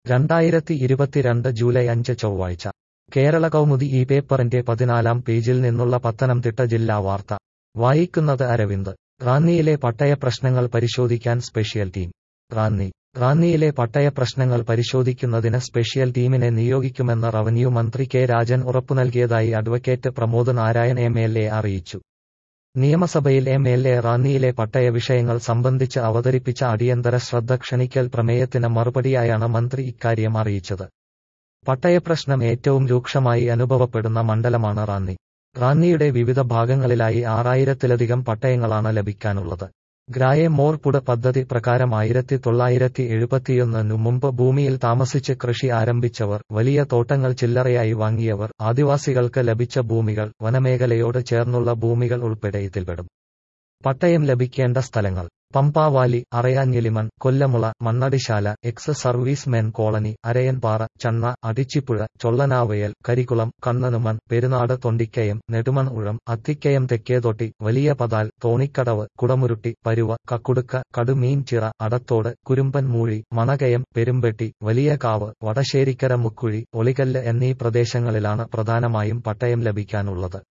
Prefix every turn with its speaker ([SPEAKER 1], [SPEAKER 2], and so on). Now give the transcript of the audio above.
[SPEAKER 1] രണ്ടായിരത്തി ഇരുപത്തിരണ്ട് ജൂലൈ അഞ്ച് ചൊവ്വാഴ്ച കേരള കൗമുദി ഈ പേപ്പറിന്റെ പതിനാലാം പേജിൽ നിന്നുള്ള പത്തനംതിട്ട ജില്ലാ വാർത്ത വായിക്കുന്നത് അരവിന്ദ് റാന്നിയിലെ പട്ടയ പ്രശ്നങ്ങൾ പരിശോധിക്കാൻ സ്പെഷ്യൽ ടീം റാന്നി റാന്നിയിലെ പട്ടയ പ്രശ്നങ്ങൾ പരിശോധിക്കുന്നതിന് സ്പെഷ്യൽ ടീമിനെ നിയോഗിക്കുമെന്ന് റവന്യൂ മന്ത്രി കെ രാജൻ ഉറപ്പു നൽകിയതായി advocate Pramod Narayan M L A അറിയിച്ചു നിയമസഭയിൽ എം എൽ എ റാന്നിയിലെ പട്ടയ വിഷയങ്ങൾ സംബന്ധിച്ച് അവതരിപ്പിച്ച അടിയന്തര ശ്രദ്ധ ക്ഷണിക്കൽ പ്രമേയത്തിന് മറുപടിയായാണ് മന്ത്രി ഇക്കാര്യം അറിയിച്ചത് പട്ടയപ്രശ്നം ഏറ്റവും രൂക്ഷമായി അനുഭവപ്പെടുന്ന മണ്ഡലമാണ് റാന്നി റാന്നിയുടെ വിവിധ ഭാഗങ്ങളിലായി ആറായിരത്തിലധികം പട്ടയങ്ങളാണ് ലഭിക്കാനുള്ളത് ഗ്രായെ മോർപുട പദ്ധതി പ്രകാരം ആയിരത്തി തൊള്ളായിരത്തി എഴുപത്തിയൊന്നിനു മുമ്പ് ഭൂമിയിൽ താമസിച്ച് കൃഷി ആരംഭിച്ചവർ വലിയ തോട്ടങ്ങൾ ചില്ലറയായി വാങ്ങിയവർ ആദിവാസികൾക്ക് ലഭിച്ച ഭൂമികൾ വനമേഖലയോട് ചേർന്നുള്ള ഭൂമികൾ ഉൾപ്പെടെ ഇതിൽപ്പെടും പട്ടയം ലഭിക്കേണ്ട സ്ഥലങ്ങൾ Pampavalley Arayanjilimon Kollamula Mannadisala ex servicemen colony Arayanpara Channa Adichipuzha Chollanavayal Karikulam Kannanumon Perunad Thondikayam Nedumon Uzham Athikayam Thekkethotti Valiya Pathal തോണിക്കടവ് കുടമുരുട്ടി പരുവ കക്കുടുക്ക കടുമീൻ ചിറ അടത്തോട് കുരുമ്പൻ മൂഴി മണകയം പെരുമ്പെട്ടി വലിയ കാവ് വടശ്ശേരിക്കര മുക്കുഴി ഒളികല്ല് എന്നീ പ്രദേശങ്ങളിലാണ് പ്രധാനമായും പട്ടയം ലഭിക്കാനുള്ളത്